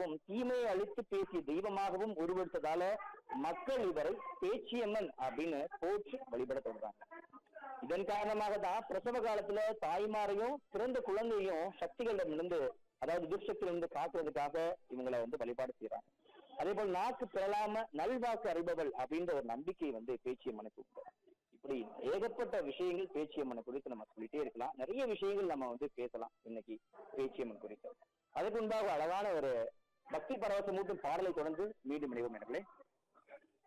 தெய்வமாகவும் தீமையை அழித்து பேசிய தெய்வமாகவும் உருவெடுத்ததால மக்கள் இவரை பேச்சியம்மன் அப்படின்னு போற்றி வழிபட தொடர்றாங்க இதன் காரணமாக தான் பிரசவ காலத்துல தாய்மாரையும் பிறந்த குழந்தையும் சக்திகளிடமிருந்து அதாவது துர்சக்தியிலிருந்து காக்குறதுக்காக இவங்களை வந்து வழிபாடு செய்யறாங்க அதே போல் நாக்கு பிறலாம நல்வாக்கு அறிபவள் அப்படின்ற ஒரு நம்பிக்கை வந்து பேச்சியம்மனுக்கு உண்டு இப்படி ஏகப்பட்ட விஷயங்கள் பேச்சியம்மனை குறித்து நம்ம சொல்லிட்டே இருக்கலாம் நிறைய விஷயங்கள் நம்ம வந்து பேசலாம் இன்னைக்கு பேச்சியம்மன் குறித்து அதுக்கு முன்பாக அழகான ஒரு பக்தி பரவசமூட்டும் பாடலை தொடர்ந்து மீண்டும் இணைவோம் எனங்களே